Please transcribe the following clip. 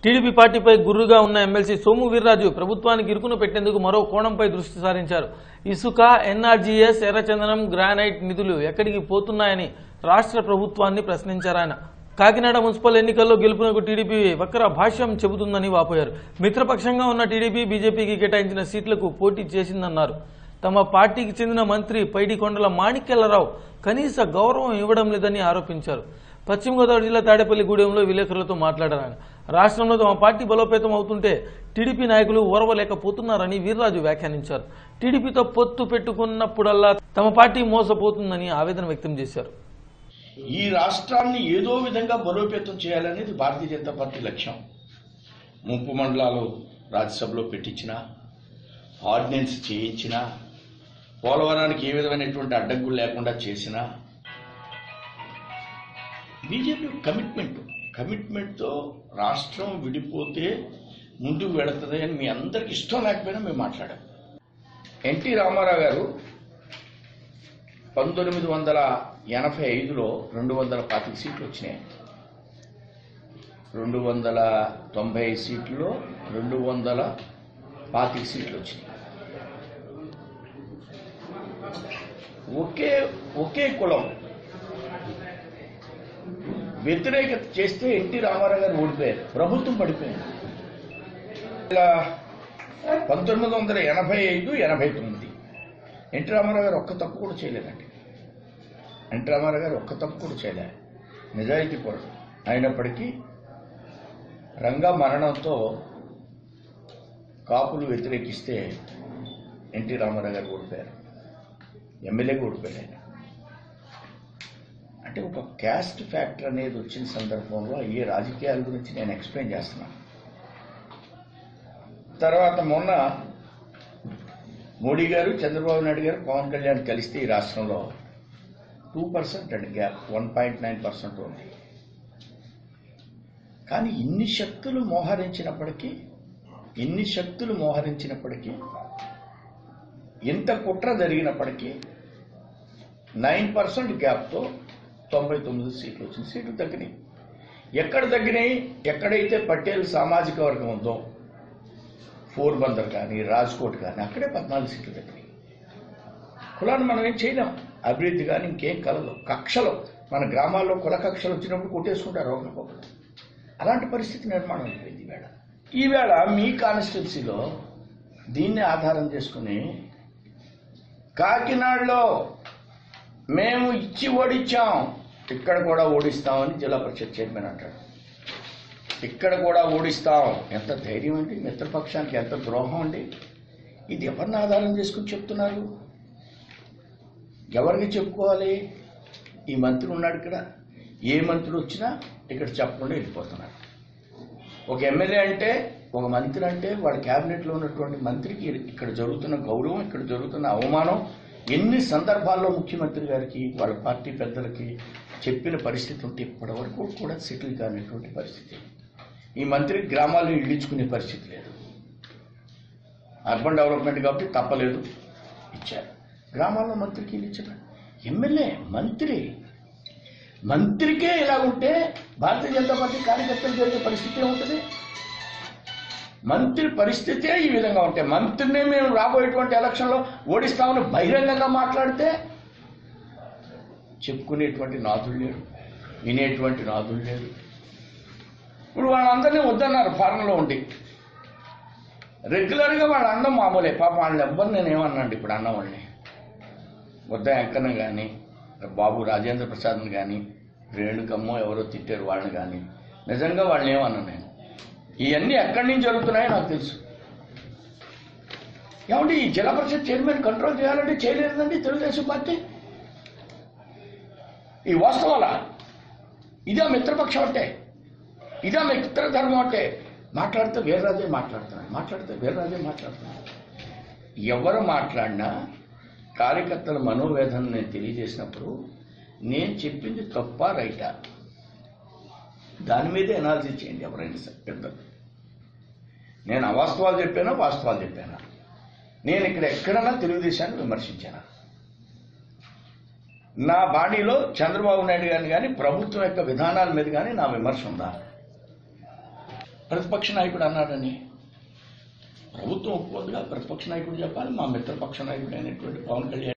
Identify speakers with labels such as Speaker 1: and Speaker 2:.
Speaker 1: TDP పార్టీపై గుర్రుగా ఉన్న MLC Somu Veerraju ప్రభుత్వానికి ఇరుకును పెట్టేందుకు మరో కోణంపై దృష్టి సారించారు ఇసుక ఎన్ఆర్జీఎస్ ఎర్రచందనం గ్రానైట్ నిధులు ఎక్కడికి పోతున్నాయని రాష్ట్ర ప్రభుత్వాన్ని ప్రశ్నించారు ఆయన కాకినాడ మున్సిపల్ ఎన్నికల్లో గెలుపునకు టీడీపీ వక్ర భాష్యం చెబుతుందని వాపోయారు మిత్రపక్షంగా ఉన్న టీడీపీ బీజేపీకి కేటాయించిన సీట్లకు పోటీ చేసిందన్నారు తమ పార్టీకి చెందిన మంత్రి పైడి కొండల మాణిక్యాలరావు కనీస గౌరవం ఇవ్వడం లేదని ఆరోపించారు పశ్చిమ గోదావరి జిల్లా తాడేపల్లిగూడెంలో విలేకరులతో మాట్లాడారు ఆయన రాష్ట్రంలో తమ పార్టీ బలోపేతం అవుతుంటే టీడీపీ నాయకులు ఓర్వలేకపోతున్నారని వీర్రాజు వ్యాఖ్యానించారు టీడీపీతో పొత్తు పెట్టుకున్నప్పుడల్లా తమ పార్టీ మోసపోతుందని ఆవేదన వ్యక్తం చేశారు
Speaker 2: ఈ రాష్ట్రాన్ని ఏదో విధంగా బలోపేతం చేయాలనేది భారతీయ జనతా పార్టీ లక్ష్యం ముప్పు మండలాలు రాజ్యసభలో పెట్టించిన ఆర్డినెన్స్ చేయించిన పోలవరానికి ఏ విధమైనటువంటి అడ్డంకులు లేకుండా చేసిన బీజేపీ కమిట్మెంట్ కమిట్మెంట్తో రాష్ట్రం విడిపోతే ముందుకు వెళుతుంది అని మీ అందరికి ఇష్టం లేకపోయినా మేము మాట్లాడాం ఎన్టీ రామారావు గారు పంతొమ్మిది వందల ఎనభై ఐదులో రెండు వందల పాతిక సీట్లు వచ్చినాయి రెండు వందల తొంభై ఐదు సీట్లలో రెండు వందల పాతిక సీట్లు వచ్చినాయి ఒకే ఒకే కులం వ్యతిరేకత చేస్తే ఎన్టీ రామారావు గారు ఓడిపోయారు ప్రభుత్వం పడిపోయింది ఇలా పంతొమ్మిది వందల ఎనభై ఐదు ఎనభై తొమ్మిది ఎన్టీ రామారావు గారు ఒక్క తప్పు కూడా చేయలేదండి ఎన్టీ రామారావు గారు ఒక్క తప్పు కూడా చేయలే నిజాయితీ పరుడు అయినప్పటికీ రంగా మరణంతో కాపులు వ్యతిరేకిస్తే ఎన్టీ రామారావు గారు ఓడిపోయారు ఎమ్మెల్యేగా ఓడిపోయారు ఆయన అంటే ఒక క్యాస్ట్ ఫ్యాక్టర్ అనేది వచ్చిన సందర్భంలో అయ్యే రాజకీయాల గురించి నేను ఎక్స్ప్లెయిన్ చేస్తున్నాను తర్వాత మొన్న మోడీ గారు చంద్రబాబు నాయుడు గారు పవన్ కళ్యాణ్ కలిస్తే ఈ రాష్ట్రంలో టూ పర్సెంట్ అండి gap one point nine percent ఉంది కానీ ఇన్ని శక్తులు మోహరించినప్పటికీ ఇన్ని శక్తులు మోహరించినప్పటికీ ఇంత కుట్ర జరిగినప్పటికీ నైన్ పర్సెంట్ గ్యాప్తో తొంభై తొమ్మిది సీట్లు వచ్చిన సీట్లు తగ్గినాయి ఎక్కడ తగ్గినాయి ఎక్కడైతే పటేల్ సామాజిక వర్గం ఉందో ఫోర్ బందర్ కానీ రాజ్కోట్ కానీ అక్కడే పద్నాలుగు సీట్లు తగ్గినాయి కులాన్ని మనం ఏం చేయలేం అభివృద్ధి కానీ ఇంకేం కలదు కక్షలు మన గ్రామాల్లో కుల కక్షలు వచ్చినప్పుడు కొట్టేసుకుంటారు ఒకరికొకరు అలాంటి పరిస్థితి నిర్మాణం అయిపోయింది ఈవేళ ఈవేళ మీ కాన్స్టిట్యున్సీలో దీన్ని ఆధారం చేసుకుని కాకినాడలో మేము ఇచ్చి ఓడించాం ఇక్కడ కూడా ఓడిస్తామని జిల్లా పరిషత్ చైర్మన్ అంటాడు ఇక్కడ కూడా ఓడిస్తాం ఎంత ధైర్యం అండి మిత్రపక్షానికి ఎంత ద్రోహం అండి ఇది ఎవరిని ఆధారం చేసుకుని చెప్తున్నారు ఎవరికి చెప్పుకోవాలి ఈ మంత్రి ఉన్నాడు ఇక్కడ ఏ మంత్రి వచ్చినా ఇక్కడ చెప్పకుండా వెళ్ళిపోతున్నారు ఒక ఎమ్మెల్యే అంటే ఒక మంత్రి అంటే వాళ్ళ క్యాబినెట్లో ఉన్నటువంటి మంత్రికి ఇక్కడ జరుగుతున్న గౌరవం ఇక్కడ జరుగుతున్న అవమానం ఎన్ని సందర్భాల్లో ముఖ్యమంత్రి గారికి వాళ్ళ పార్టీ పెద్దలకి చెప్పిన పరిస్థితి ఉంటే ఇప్పటివరకు కూడా సెటిల్ కానిటువంటి పరిస్థితి ఈ మంత్రి గ్రామాల్లో ఇళ్ళించుకునే పరిస్థితి లేదు అర్బన్ డెవలప్మెంట్ కాబట్టి తప్పలేదు ఇచ్చారు గ్రామాల్లో మంత్రికి ఇల్లు ఇచ్చారు ఎమ్మెల్యే మంత్రి మంత్రికే ఇలా ఉంటే భారతీయ జనతా పార్టీ కార్యకర్తలు జరిగే పరిస్థితి ఏముంటుంది మంత్రి పరిస్థితే ఈ విధంగా ఉంటాయి మంత్రిని మేము రాబోయేటువంటి ఎలక్షన్లో ఓడిస్తామని బహిరంగంగా మాట్లాడితే చెప్పుకునేటువంటి నాదులు లేరు వినేటువంటి నాదులు లేరు ఇప్పుడు వాళ్ళందరినీ వద్దన్నారు ఫారంలో ఉండి రెగ్యులర్గా వాళ్ళ అన్నం మామూలే పాప వాళ్ళని ఎవ్వరు నేను ఏమన్నాండి ఇప్పుడు అన్న వాళ్ళని వద్ద వెంకన్న కానీ బాబు రాజేంద్ర ప్రసాద్ని కానీ రేణుకమ్మో ఎవరో తిట్టారు వాళ్ళని కానీ నిజంగా వాళ్ళని ఏమన్నా నేను ఇవన్నీ ఎక్కడి నుంచి జరుగుతున్నాయో నాకు తెలుసు ఏమండి ఈ జిల్లా పరిషత్ చైర్మన్ కంట్రోల్ చేయాలంటే చేయలేదండి తెలుగుదేశం పార్టీ ఈ వాస్తవాల ఇదే మిత్రపక్షం అంటే ఇదే మిత్ర ధర్మం అంటే మాట్లాడితే వీర్రాజే మాట్లాడుతున్నాడు మాట్లాడితే వీర్రాజే మాట్లాడుతున్నాడు ఎవరు మాట్లాడినా కార్యకర్తల మనోవేదన నేను తెలియజేసినప్పుడు నేను చెప్పింది తప్ప రైటా దాని మీదే ఎనాలిసిస్ చేయండి ఎవరైనా సరే పెద్దలు నేను అవాస్తవాలు చెప్పానా వాస్తవాలు చెప్పానా నేను ఇక్కడ ఎక్కడన్నా తెలుగుదేశాన్ని విమర్శించానా నా బాడీలో చంద్రబాబు నాయుడు గారిని కానీ ప్రభుత్వం యొక్క విధానాల మీద కానీ నా విమర్శ ఉందా ప్రతిపక్ష నాయకుడు అన్నాడని ప్రభుత్వం ఒప్పుకోదుగా ప్రతిపక్ష నాయకుడు చెప్పాలి మా మిత్రపక్ష నాయకుడు అయినటువంటి పవన్ కళ్యాణ్